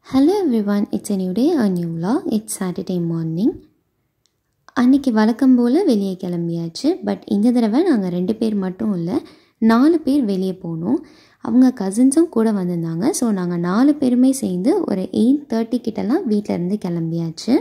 hello everyone it's a new day a new vlog it's Saturday morning அன்றைக்கி வழக்கம் போல் வெளியே கிளம்பியாச்சு but இந்த தடவை நாங்கள் ரெண்டு பேர் மட்டும் இல்லை நாலு பேர் வெளியே போனோம் அவங்க கசின்ஸும் கூட வந்திருந்தாங்க ஸோ நாங்கள் நாலு பேருமே சேர்ந்து ஒரு எயிட் தேர்ட்டி கிட்டலாம் வீட்டிலேருந்து கிளம்பியாச்சு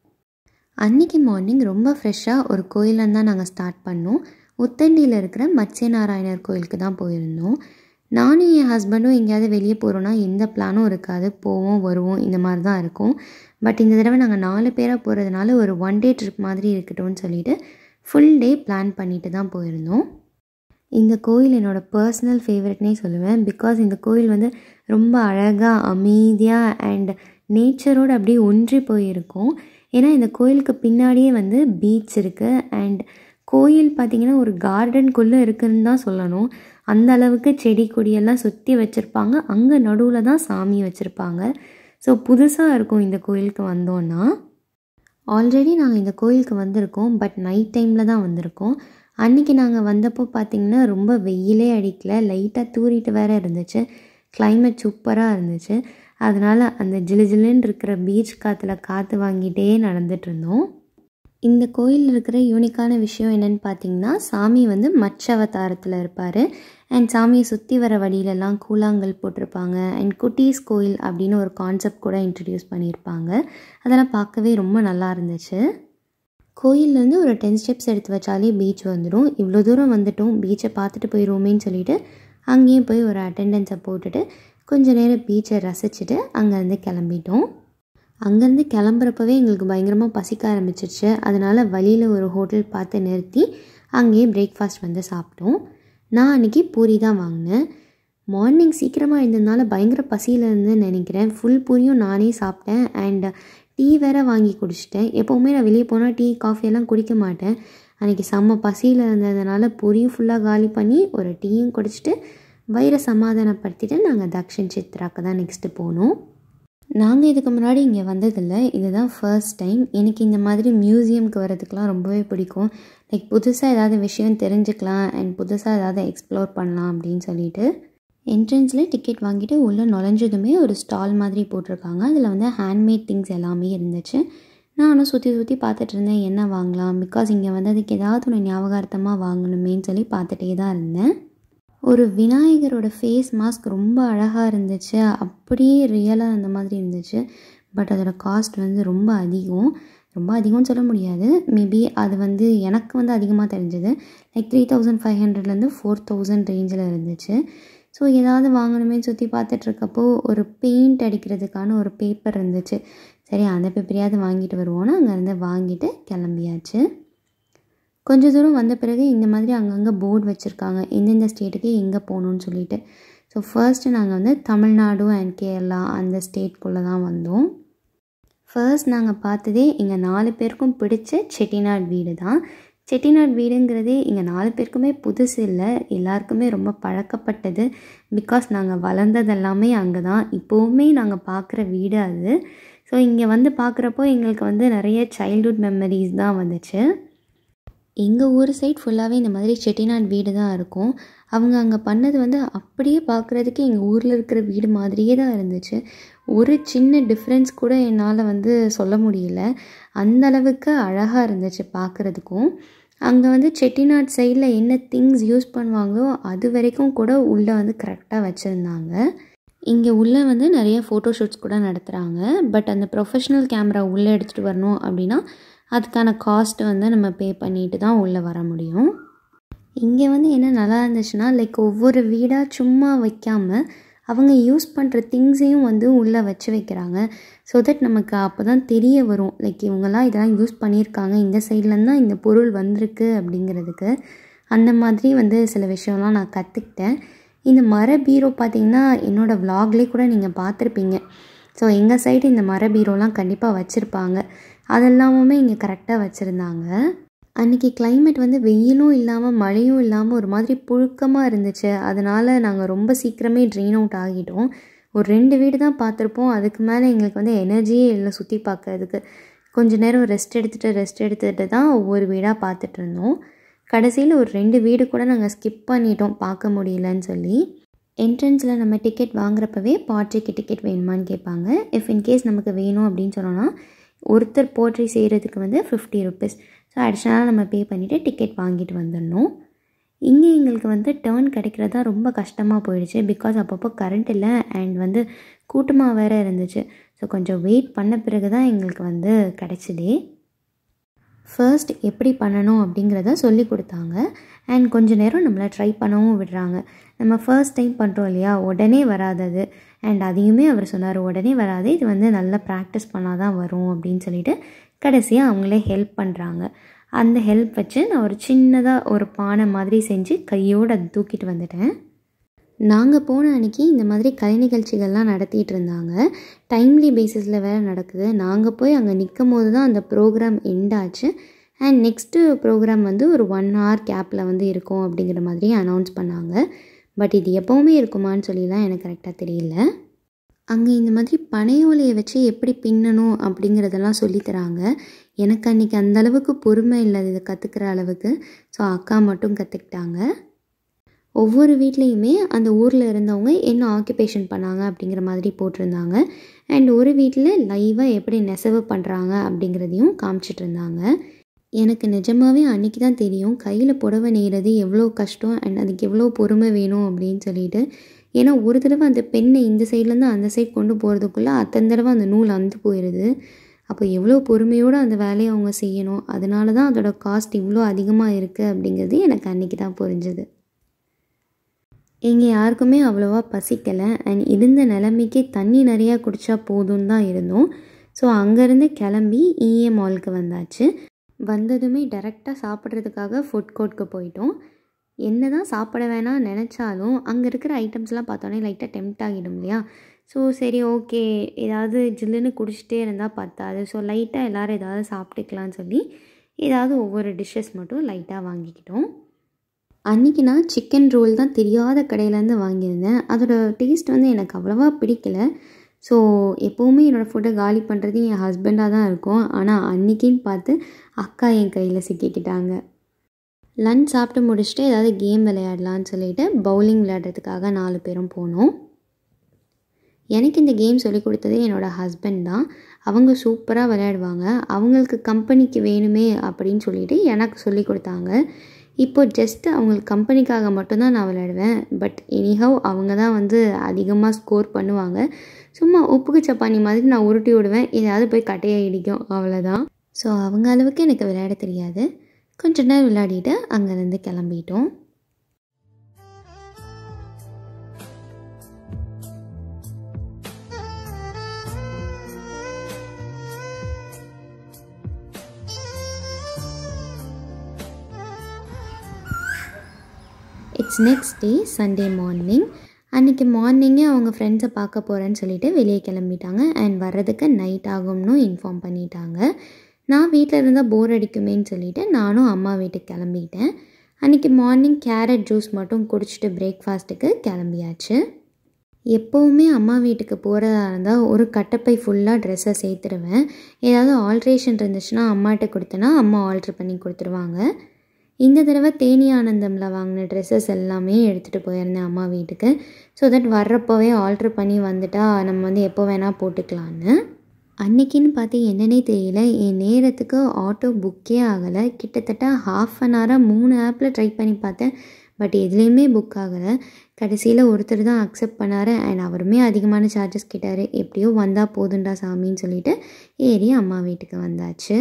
அன்றைக்கி மார்னிங் ரொம்ப ஃப்ரெஷ்ஷாக ஒரு கோயிலேருந்து தான் நாங்கள் ஸ்டார்ட் பண்ணோம் உத்தண்டியில் இருக்கிற மத்ஸ்ய நாராயணர் கோயிலுக்கு தான் போயிருந்தோம் நானும் என் ஹஸ்பண்டும் எங்கேயாவது வெளியே போகிறோன்னா எந்த பிளானும் இருக்காது போவோம் வருவோம் இந்த மாதிரி தான் இருக்கும் பட் இந்த தடவை நாங்கள் நாலு பேராக போகிறதுனால ஒரு ஒன் டே ட்ரிப் மாதிரி இருக்கட்டும்னு சொல்லிட்டு ஃபுல் டே பிளான் பண்ணிட்டு தான் போயிருந்தோம் இந்த கோயில் என்னோடய பர்சனல் ஃபேவரட்னே சொல்லுவேன் பிகாஸ் இந்த கோயில் வந்து ரொம்ப அழகாக அமைதியாக அண்ட் நேச்சரோடு அப்படியே ஒன்றி போயிருக்கும் ஏன்னா இந்த கோயிலுக்கு பின்னாடியே வந்து பீச் இருக்குது அண்ட் கோயில் பார்த்திங்கன்னா ஒரு கார்டனுக்குள்ளே இருக்குதுன்னு தான் சொல்லணும் அந்த அளவுக்கு செடி கொடியெல்லாம் சுற்றி வச்சுருப்பாங்க அங்கே நடுவில் தான் சாமி வச்சுருப்பாங்க ஸோ புதுசாக இருக்கும் இந்த கோயிலுக்கு வந்தோன்னா ஆல்ரெடி நாங்கள் இந்த கோயிலுக்கு வந்திருக்கோம் பட் நைட் டைமில் தான் வந்திருக்கோம் அன்றைக்கி நாங்கள் வந்தப்போ பார்த்திங்கன்னா ரொம்ப வெயிலே அடிக்கல லைட்டாக தூரிட்டு வேறு இருந்துச்சு கிளைமேட் சூப்பராக இருந்துச்சு அதனால் அந்த ஜிலு ஜிலுன்னு இருக்கிற பீச் காற்றுல காற்று வாங்கிட்டே நடந்துட்டு இருந்தோம் இந்த கோயிலில் இருக்கிற யூனிக்கான விஷயம் என்னென்னு பார்த்தீங்கன்னா சாமி வந்து மச்ச அவதாரத்தில் இருப்பார் அண்ட் சாமியை சுற்றி வர வழியிலெல்லாம் கூழாங்கல் போட்டிருப்பாங்க அண்ட் குட்டீஸ் கோயில் அப்படின்னு ஒரு கான்செப்ட் கூட இன்ட்ரடியூஸ் பண்ணியிருப்பாங்க அதெல்லாம் பார்க்கவே ரொம்ப நல்லா இருந்துச்சு கோயிலேருந்து ஒரு டென் ஸ்டெப்ஸ் எடுத்து வச்சாலே பீச் வந்துடும் இவ்வளோ தூரம் வந்துட்டோம் பீச்சை பார்த்துட்டு போயிடுவோமேன்னு சொல்லிட்டு அங்கேயும் போய் ஒரு அட்டெண்டன்ஸை போட்டுட்டு கொஞ்சம் நேரம் பீச்சை ரசிச்சுட்டு அங்கேருந்து கிளம்பிட்டோம் அங்கேருந்து கிளம்புறப்பவே எங்களுக்கு பயங்கரமாக பசிக்க ஆரம்பிச்சிருச்சு அதனால் வழியில் ஒரு ஹோட்டல் பார்த்து நிறுத்தி அங்கேயே பிரேக்ஃபாஸ்ட் வந்து சாப்பிட்டோம் நான் அன்றைக்கி பூரி தான் வாங்கினேன் மார்னிங் சீக்கிரமாக இருந்ததுனால பயங்கர பசியில் இருந்து நினைக்கிறேன் ஃபுல் பூரியும் நானே சாப்பிட்டேன் அண்ட் டீ வேற வாங்கி குடிச்சிட்டேன் எப்போவுமே நான் வெளியே போனால் டீ காஃபி எல்லாம் குடிக்க மாட்டேன் அன்றைக்கி செம்ம பசியில் இருந்ததுனால பூரியும் ஃபுல்லாக காலி பண்ணி ஒரு டீயும் குடிச்சிட்டு வயிறை சமாதானப்படுத்திட்டு நாங்கள் தக்ஷன் சித்ராக்கு தான் நெக்ஸ்ட்டு போனோம் நாங்கள் இதுக்கு முன்னாடி இங்கே வந்ததில்லை இதுதான் ஃபர்ஸ்ட் டைம் எனக்கு இந்த மாதிரி மியூசியம்க்கு வரதுக்கெலாம் ரொம்பவே பிடிக்கும் லைக் புதுசாக ஏதாவது விஷயம் தெரிஞ்சுக்கலாம் அண்ட் புதுசாக ஏதாவது எக்ஸ்ப்ளோர் பண்ணலாம் அப்படின்னு சொல்லிட்டு என்ட்ரன்ஸில் டிக்கெட் வாங்கிட்டு உள்ளே நுழைஞ்சதுமே ஒரு ஸ்டால் மாதிரி போட்டிருக்காங்க அதில் வந்து ஹேண்ட்மேட் திங்ஸ் எல்லாமே இருந்துச்சு நானும் சுற்றி சுற்றி பார்த்துட்டு இருந்தேன் என்ன வாங்கலாம் பிகாஸ் இங்கே வந்து அதுக்கு ஏதாவது ஒன்று ஞாபகார்த்தமாக வாங்கணுமேன்னு சொல்லி பார்த்துட்டே தான் இருந்தேன் ஒரு விநாயகரோட ஃபேஸ் மாஸ்க் ரொம்ப அழகாக இருந்துச்சு அப்படியே ரியலாக அந்த மாதிரி இருந்துச்சு பட் அதோட காஸ்ட் வந்து ரொம்ப அதிகம் ரொம்ப அதிகம்னு சொல்ல முடியாது மேபி அது வந்து எனக்கு வந்து அதிகமாக தெரிஞ்சது லைக் த்ரீ தௌசண்ட் ஃபைவ் ஹண்ட்ரட்லேருந்து ஃபோர் தௌசண்ட் ரேஞ்சில் இருந்துச்சு ஸோ ஏதாவது வாங்கணுமே சுற்றி பார்த்துட்ருக்கப்போ ஒரு பெயிண்ட் அடிக்கிறதுக்கான ஒரு பேப்பர் இருந்துச்சு சரி அந்த பேப்பரையாவது வாங்கிட்டு வருவோன்னு அங்கேருந்து வாங்கிட்டு கிளம்பியாச்சு கொஞ்சம் தூரம் வந்த பிறகு இந்த மாதிரி அங்கங்கே போர்டு வச்சுருக்காங்க எந்தெந்த ஸ்டேட்டுக்கு எங்கே போகணுன்னு சொல்லிட்டு ஸோ ஃபர்ஸ்ட்டு நாங்கள் வந்து தமிழ்நாடு அண்ட் கேரளா அந்த ஸ்டேட்குள்ளே தான் வந்தோம் ஃபர்ஸ்ட் நாங்கள் பார்த்ததே இங்கே நாலு பேருக்கும் பிடிச்ச செட்டிநாடு வீடு தான் செட்டிநாடு வீடுங்கிறதே இங்கே நாலு பேருக்குமே புதுசு இல்லை எல்லாருக்குமே ரொம்ப பழக்கப்பட்டது பிகாஸ் நாங்கள் வளர்ந்தது எல்லாமே அங்கே தான் இப்போவுமே நாங்கள் பார்க்குற வீடு அது ஸோ இங்கே வந்து பார்க்குறப்போ எங்களுக்கு வந்து நிறைய சைல்ட்ஹுட் மெமரிஸ் தான் வந்துச்சு எங்கள் ஊர் சைட் ஃபுல்லாகவே இந்த மாதிரி செட்டிநாடு வீடு தான் இருக்கும் அவங்க அங்கே பண்ணது வந்து அப்படியே பார்க்குறதுக்கு எங்கள் ஊரில் இருக்கிற வீடு மாதிரியே தான் இருந்துச்சு ஒரு சின்ன டிஃப்ரென்ஸ் கூட என்னால் வந்து சொல்ல முடியல அந்த அளவுக்கு அழகாக இருந்துச்சு பார்க்குறதுக்கும் அங்கே வந்து செட்டிநாடு சைடில் என்ன திங்ஸ் யூஸ் பண்ணுவாங்களோ அது வரைக்கும் கூட உள்ளே வந்து கரெக்டாக வச்சுருந்தாங்க இங்கே உள்ளே வந்து நிறைய ஃபோட்டோ ஷூட்ஸ் கூட நடத்துகிறாங்க பட் அந்த ப்ரொஃபஷ்னல் கேமரா உள்ளே எடுத்துகிட்டு வரணும் அப்படின்னா அதுக்கான காஸ்ட் வந்து நம்ம பே பண்ணிட்டு தான் உள்ளே வர முடியும் இங்கே வந்து என்ன நல்லா இருந்துச்சுன்னா லைக் ஒவ்வொரு வீடாக சும்மா வைக்காமல் அவங்க யூஸ் பண்ணுற திங்ஸையும் வந்து உள்ளே வச்சு வைக்கிறாங்க ஸோ தட் நமக்கு அப்போ தான் தெரிய வரும் லைக் இவங்கெல்லாம் இதெல்லாம் யூஸ் பண்ணியிருக்காங்க இந்த சைட்லேருந்து தான் இந்த பொருள் வந்திருக்கு அப்படிங்கிறதுக்கு அந்த மாதிரி வந்து சில விஷயம்லாம் நான் கற்றுக்கிட்டேன் இந்த மர பீரோ பார்த்திங்கன்னா என்னோடய விலாக்லேயே கூட நீங்கள் பார்த்துருப்பீங்க ஸோ எங்கள் சைடு இந்த மர பீரோலாம் கண்டிப்பாக வச்சுருப்பாங்க அதெல்லாமுமே இங்கே கரெக்டாக வச்சுருந்தாங்க அன்றைக்கி கிளைமேட் வந்து வெயிலும் இல்லாமல் மழையும் இல்லாமல் ஒரு மாதிரி புழுக்கமாக இருந்துச்சு அதனால் நாங்கள் ரொம்ப சீக்கிரமே ட்ரெயின் அவுட் ஆகிட்டோம் ஒரு ரெண்டு வீடு தான் பார்த்துருப்போம் அதுக்கு மேலே எங்களுக்கு வந்து எனர்ஜியே இல்லை சுற்றி பார்க்கறதுக்கு கொஞ்ச நேரம் ரெஸ்ட் எடுத்துகிட்டு ரெஸ்ட் எடுத்துகிட்டு தான் ஒவ்வொரு வீடாக பார்த்துட்டு இருந்தோம் கடைசியில் ஒரு ரெண்டு வீடு கூட நாங்கள் ஸ்கிப் பண்ணிட்டோம் பார்க்க முடியலன்னு சொல்லி என்ட்ரன்ஸில் நம்ம டிக்கெட் வாங்குறப்பவே பாட்ரிக்கு டிக்கெட் வேணுமான்னு கேட்பாங்க இஃப் இன்கேஸ் நமக்கு வேணும் அப்படின்னு சொன்னோன்னா ஒருத்தர் போட்ரி செய்கிறதுக்கு வந்து ஃபிஃப்டி ருபீஸ் ஸோ அடிஷ்னலாக நம்ம பே பண்ணிவிட்டு டிக்கெட் வாங்கிட்டு வந்துடணும் இங்கே எங்களுக்கு வந்து டேர்ன் கிடைக்கிறதா ரொம்ப கஷ்டமாக போயிடுச்சு பிகாஸ் அப்பப்போ கரண்ட் இல்லை அண்ட் வந்து கூட்டமாக வேறு இருந்துச்சு ஸோ கொஞ்சம் வெயிட் பண்ண பிறகு தான் எங்களுக்கு வந்து கிடச்சிதே ஃபர்ஸ்ட் எப்படி பண்ணணும் அப்படிங்கிறத சொல்லி கொடுத்தாங்க அண்ட் கொஞ்ச நேரம் நம்மளை ட்ரை பண்ணவும் விடுறாங்க நம்ம ஃபர்ஸ்ட் டைம் பண்ணுறோம் இல்லையா உடனே வராதது அண்ட் அதையுமே அவர் சொன்னார் உடனே வராது இது வந்து நல்லா ப்ராக்டிஸ் பண்ணால் தான் வரும் அப்படின்னு சொல்லிட்டு கடைசியாக அவங்களே ஹெல்ப் பண்ணுறாங்க அந்த ஹெல்ப் வச்சு நான் ஒரு சின்னதாக ஒரு பானை மாதிரி செஞ்சு கையோடு அதை தூக்கிட்டு வந்துட்டேன் நாங்கள் போன அன்றைக்கி இந்த மாதிரி கலை நிகழ்ச்சிகள்லாம் நடத்திட்டு இருந்தாங்க டைம்லி பேசிஸில் வேறு நடக்குது நாங்கள் போய் அங்கே நிற்கும் போது தான் அந்த ப்ரோக்ராம் எண்ட் ஆச்சு அண்ட் நெக்ஸ்ட்டு ப்ரோக்ராம் வந்து ஒரு ஒன் ஹவர் கேப்பில் வந்து இருக்கும் அப்படிங்கிற மாதிரி அனௌன்ஸ் பண்ணாங்க பட் இது எப்போவுமே இருக்குமான்னு சொல்லிலாம் எனக்கு கரெக்டாக தெரியல அங்கே இந்த மாதிரி பனையோலையை வச்சு எப்படி பின்னணும் அப்படிங்கிறதெல்லாம் சொல்லித்தராங்க எனக்கு அன்றைக்கி அந்த அளவுக்கு பொறுமை இல்லை இதை கற்றுக்கிற அளவுக்கு ஸோ அக்கா மட்டும் கற்றுக்கிட்டாங்க ஒவ்வொரு வீட்லேயுமே அந்த ஊரில் இருந்தவங்க என்ன ஆக்குபேஷன் பண்ணாங்க அப்படிங்கிற மாதிரி போட்டிருந்தாங்க அண்ட் ஒரு வீட்டில் லைவாக எப்படி நெசவு பண்ணுறாங்க அப்படிங்கிறதையும் காமிச்சிட்டு இருந்தாங்க எனக்கு நிஜமாகவே அன்றைக்கி தான் தெரியும் கையில் புடவை நெய்கிறது எவ்வளோ கஷ்டம் அண்ட் அதுக்கு எவ்வளோ பொறுமை வேணும் அப்படின்னு சொல்லிட்டு ஏன்னா ஒரு தடவை அந்த பெண்ணை இந்த சைட்லேருந்து அந்த சைட் கொண்டு போகிறதுக்குள்ளே அத்தனை தடவை அந்த நூல் அந்து போயிடுது அப்போ எவ்வளோ பொறுமையோடு அந்த வேலையை அவங்க செய்யணும் அதனால தான் அதோட காஸ்ட் இவ்வளோ அதிகமாக இருக்குது அப்படிங்கிறது எனக்கு அன்றைக்கி தான் புரிஞ்சுது இங்கே யாருக்குமே அவ்வளோவா பசிக்கலை அண்ட் இருந்த நிலைமைக்கே தண்ணி நிறையா குடித்தா போதும்னு தான் இருந்தோம் ஸோ அங்கேருந்து கிளம்பி இஏ மாலுக்கு வந்தாச்சு வந்ததுமே டேரெக்டாக சாப்பிட்றதுக்காக ஃபுட் கோர்ட்க்கு போயிட்டோம் என்ன தான் சாப்பிட வேணாம் நினச்சாலும் அங்கே இருக்கிற ஐட்டம்ஸ்லாம் பார்த்தோன்னே லைட்டாக டெம்ட் ஆகிடும் இல்லையா ஸோ சரி ஓகே ஏதாவது ஜில்லுன்னு குடிச்சிட்டே இருந்தால் பத்தாது ஸோ லைட்டாக எல்லோரும் ஏதாவது சாப்பிட்டுக்கலான்னு சொல்லி ஏதாவது ஒவ்வொரு டிஷ்ஷஸ் மட்டும் லைட்டாக வாங்கிக்கிட்டோம் அன்றைக்கி நான் சிக்கன் ரோல் தான் தெரியாத கடையிலேருந்து வாங்கியிருந்தேன் அதோட டேஸ்ட் வந்து எனக்கு அவ்வளோவா பிடிக்கல ஸோ எப்போவுமே என்னோடய ஃபுட்டை காலி பண்ணுறது என் ஹஸ்பண்டாக தான் இருக்கும் ஆனால் அன்றைக்கின்னு பார்த்து அக்கா என் கையில் சிக்கிக்கிட்டாங்க லன்ச் சாப்பிட்டு முடிச்சுட்டு ஏதாவது கேம் விளையாடலான்னு சொல்லிட்டு பவுலிங் விளையாடுறதுக்காக நாலு பேரும் போனோம் எனக்கு இந்த கேம் சொல்லி கொடுத்ததே என்னோடய ஹஸ்பண்ட் தான் அவங்க சூப்பராக விளையாடுவாங்க அவங்களுக்கு கம்பெனிக்கு வேணுமே அப்படின்னு சொல்லிட்டு எனக்கு சொல்லி கொடுத்தாங்க இப்போ ஜஸ்ட் அவங்களுக்கு கம்பெனிக்காக மட்டும்தான் நான் விளையாடுவேன் பட் எனிஹவ் அவங்க தான் வந்து அதிகமாக ஸ்கோர் பண்ணுவாங்க சும்மா உப்புக்கு சப்பானி மாதிரி நான் உருட்டி விடுவேன் ஏதாவது போய் கட்டையை இடிக்கும் அவ்வளோதான் ஸோ அவங்க அளவுக்கு எனக்கு விளையாட தெரியாது கொஞ்ச நேரம் விளையாடிட்டு அங்கேருந்து கிளம்பிட்டோம் it's next day Sunday morning அன்றைக்கி மார்னிங்கே அவங்க ஃப்ரெண்ட்ஸை பார்க்க போகிறேன்னு சொல்லிட்டு வெளியே கிளம்பிட்டாங்க அண்ட் வர்றதுக்கு நைட் ஆகும்னு இன்ஃபார்ம் பண்ணிட்டாங்க நான் வீட்டில் இருந்தால் போர் அடிக்குமேன்னு சொல்லிவிட்டு நானும் அம்மா வீட்டுக்கு கிளம்பிட்டேன் அன்றைக்கி மார்னிங் கேரட் ஜூஸ் மட்டும் குடிச்சிட்டு பிரேக்ஃபாஸ்ட்டுக்கு கிளம்பியாச்சு எப்போவுமே அம்மா வீட்டுக்கு போகிறதா இருந்தால் ஒரு கட்டப்பை ஃபுல்லாக ட்ரெஸ்ஸை சேர்த்துருவேன் ஏதாவது ஆல்ட்ரேஷன் இருந்துச்சுன்னா அம்மாட்ட கொடுத்தேன்னா அம்மா ஆல்ட்ரு பண்ணி கொடுத்துருவாங்க இந்த தடவை தேனி ஆனந்தமில் வாங்கின ட்ரெஸ்ஸஸ் எல்லாமே எடுத்துகிட்டு போயிருந்தேன் அம்மா வீட்டுக்கு ஸோ தட் வர்றப்போவே ஆல்ட்ரு பண்ணி வந்துட்டா நம்ம வந்து எப்போ வேணால் போட்டுக்கலான்னு அன்னைக்குன்னு பார்த்து என்னன்னே தெரியல என் நேரத்துக்கு ஆட்டோ புக்கே ஆகலை கிட்டத்தட்ட ஹாஃப் அன் ஹவராக மூணு ஆப்பில் ட்ரை பண்ணி பார்த்தேன் பட் எதுலேயுமே புக் ஆகலை கடைசியில் ஒருத்தர் தான் அக்செப்ட் பண்ணார் அண்ட் அவருமே அதிகமான சார்ஜஸ் கேட்டார் எப்படியோ வந்தால் போதுண்டா சாமின்னு சொல்லிட்டு ஏறி அம்மா வீட்டுக்கு வந்தாச்சு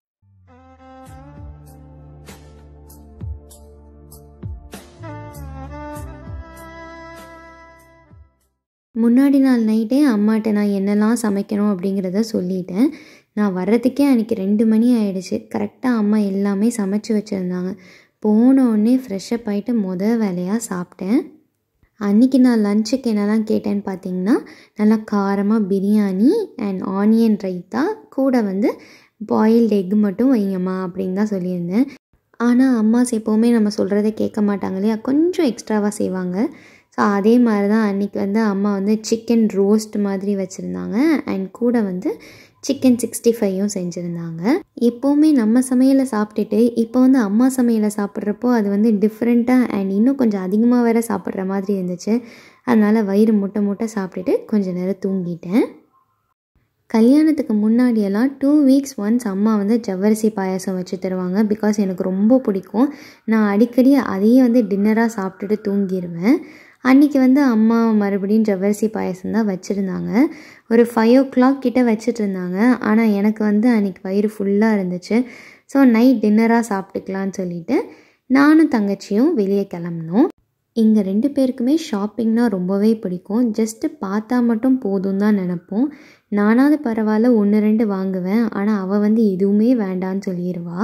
முன்னாடி நாள் நைட்டே அம்மாட்ட நான் என்னெல்லாம் சமைக்கணும் அப்படிங்கிறத சொல்லிட்டேன் நான் வர்றதுக்கே அன்றைக்கி ரெண்டு மணி ஆயிடுச்சு கரெக்டாக அம்மா எல்லாமே சமைச்சு வச்சுருந்தாங்க போன உடனே ஃப்ரெஷ்ஷப் ஆகிட்டு முத வேலையாக சாப்பிட்டேன் அன்றைக்கி நான் லஞ்சுக்கு என்னெல்லாம் கேட்டேன்னு பார்த்தீங்கன்னா நல்லா காரமாக பிரியாணி அண்ட் ஆனியன் ரைத்தா கூட வந்து பாயில்டு எக் மட்டும் வைங்கம்மா அப்படின்னு தான் சொல்லியிருந்தேன் ஆனால் அம்மாஸ் எப்போவுமே நம்ம சொல்கிறத கேட்க மாட்டாங்க இல்லையா கொஞ்சம் எக்ஸ்ட்ராவாக செய்வாங்க ஸோ அதே மாதிரி தான் அன்றைக்கி வந்து அம்மா வந்து சிக்கன் ரோஸ்ட் மாதிரி வச்சுருந்தாங்க அண்ட் கூட வந்து சிக்கன் சிக்ஸ்டி ஃபைவும் செஞ்சுருந்தாங்க எப்போவுமே நம்ம சமையலை சாப்பிட்டுட்டு இப்போ வந்து அம்மா சமையலை சாப்பிட்றப்போ அது வந்து டிஃப்ரெண்ட்டாக அண்ட் இன்னும் கொஞ்சம் அதிகமாக வேறு சாப்பிட்ற மாதிரி இருந்துச்சு அதனால் வயிறு முட்டை முட்டை சாப்பிட்டுட்டு கொஞ்சம் நேரம் தூங்கிட்டேன் கல்யாணத்துக்கு முன்னாடியெல்லாம் டூ வீக்ஸ் ஒன்ஸ் அம்மா வந்து ஜவ்வரிசி பாயாசம் வச்சு தருவாங்க பிகாஸ் எனக்கு ரொம்ப பிடிக்கும் நான் அடிக்கடி அதையே வந்து டின்னராக சாப்பிட்டுட்டு தூங்கிடுவேன் அன்றைக்கி வந்து அம்மா மறுபடியும் ஜவ்வரிசி பாயசம் தான் வச்சுருந்தாங்க ஒரு ஃபைவ் ஓ கிளாக் கிட்டே வச்சுட்டு இருந்தாங்க ஆனால் எனக்கு வந்து அன்றைக்கி வயிறு ஃபுல்லாக இருந்துச்சு ஸோ நைட் டின்னராக சாப்பிட்டுக்கலான்னு சொல்லிட்டு நானும் தங்கச்சியும் வெளியே கிளம்புனோம் இங்கே ரெண்டு பேருக்குமே ஷாப்பிங்னா ரொம்பவே பிடிக்கும் ஜஸ்ட்டு பார்த்தா மட்டும் போதும் தான் நினப்போம் நானாவது பரவாயில்ல ஒன்று ரெண்டு வாங்குவேன் ஆனால் அவள் வந்து எதுவுமே வேண்டான்னு சொல்லிடுவா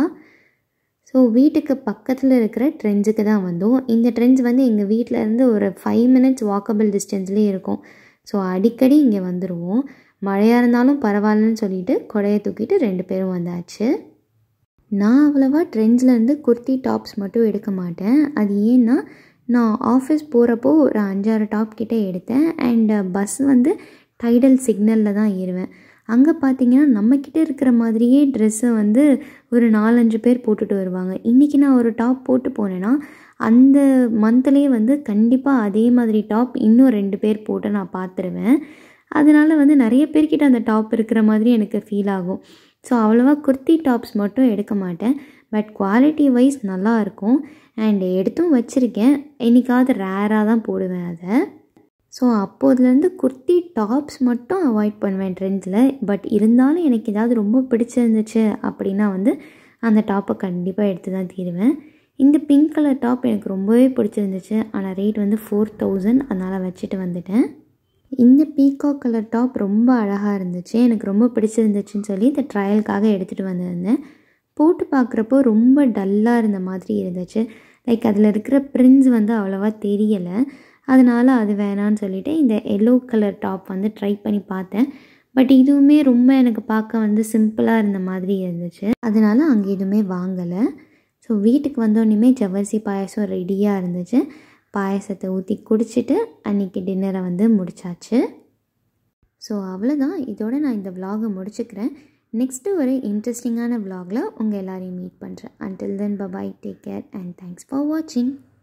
ஸோ வீட்டுக்கு பக்கத்தில் இருக்கிற ட்ரெண்ட்ஸுக்கு தான் வந்தோம் இந்த ட்ரெண்ட்ஸ் வந்து எங்கள் வீட்டில் இருந்து ஒரு ஃபைவ் மினிட்ஸ் வாக்கபிள் டிஸ்டன்ஸ்லேயே இருக்கும் ஸோ அடிக்கடி இங்கே வந்துடுவோம் மழையாக இருந்தாலும் பரவாயில்லன்னு சொல்லிட்டு கொடையை தூக்கிட்டு ரெண்டு பேரும் வந்தாச்சு நான் அவ்வளோவா ட்ரெண்ட்ஸ்லேருந்து குர்த்தி டாப்ஸ் மட்டும் எடுக்க மாட்டேன் அது ஏன்னா நான் ஆஃபீஸ் போகிறப்போ ஒரு அஞ்சாறு டாப் கிட்டே எடுத்தேன் அண்ட் பஸ் வந்து டைடல் சிக்னலில் தான் ஏறுவேன் அங்கே பார்த்தீங்கன்னா நம்மக்கிட்ட இருக்கிற மாதிரியே ட்ரெஸ்ஸை வந்து ஒரு நாலஞ்சு பேர் போட்டுட்டு வருவாங்க இன்றைக்கி நான் ஒரு டாப் போட்டு போனேன்னா அந்த மந்த்லேயே வந்து கண்டிப்பாக அதே மாதிரி டாப் இன்னும் ரெண்டு பேர் போட்டு நான் பார்த்துருவேன் அதனால் வந்து நிறைய பேர்கிட்ட அந்த டாப் இருக்கிற மாதிரி எனக்கு ஃபீல் ஆகும் ஸோ அவ்வளோவா குர்த்தி டாப்ஸ் மட்டும் எடுக்க மாட்டேன் பட் குவாலிட்டி வைஸ் நல்லா இருக்கும் அண்ட் எடுத்தும் வச்சுருக்கேன் என்றைக்காவது ரேராக தான் போடுவேன் அதை ஸோ அப்போதுலேருந்து குர்த்தி டாப்ஸ் மட்டும் அவாய்ட் பண்ணுவேன் ட்ரெண்ட்ஸில் பட் இருந்தாலும் எனக்கு ஏதாவது ரொம்ப பிடிச்சிருந்துச்சு அப்படின்னா வந்து அந்த டாப்பை கண்டிப்பாக எடுத்து தான் தீருவேன் இந்த பிங்க் கலர் டாப் எனக்கு ரொம்பவே பிடிச்சிருந்துச்சு ஆனால் ரேட் வந்து ஃபோர் தௌசண்ட் அதனால் வச்சுட்டு வந்துட்டேன் இந்த பீகாக் கலர் டாப் ரொம்ப அழகாக இருந்துச்சு எனக்கு ரொம்ப பிடிச்சிருந்துச்சுன்னு சொல்லி இந்த ட்ரையலுக்காக எடுத்துகிட்டு வந்திருந்தேன் போட்டு பார்க்குறப்போ ரொம்ப டல்லாக இருந்த மாதிரி இருந்துச்சு லைக் அதில் இருக்கிற பிரிண்ட்ஸ் வந்து அவ்வளோவா தெரியலை அதனால் அது வேணான்னு சொல்லிவிட்டு இந்த எல்லோ கலர் டாப் வந்து ட்ரை பண்ணி பார்த்தேன் பட் இதுவுமே ரொம்ப எனக்கு பார்க்க வந்து சிம்பிளாக இருந்த மாதிரி இருந்துச்சு அதனால் அங்கே எதுவுமே வாங்கலை ஸோ வீட்டுக்கு வந்தோடனே ஜவ்வரிசி பாயசம் ரெடியாக இருந்துச்சு பாயசத்தை ஊற்றி குடிச்சிட்டு அன்றைக்கி டின்னரை வந்து முடிச்சாச்சு ஸோ அவ்வளோதான் இதோட நான் இந்த விலாகை முடிச்சுக்கிறேன் நெக்ஸ்ட்டு ஒரு இன்ட்ரெஸ்டிங்கான விலாகில் உங்கள் எல்லாரையும் மீட் பண்ணுறேன் until then bye bye take care and thanks for வாட்சிங்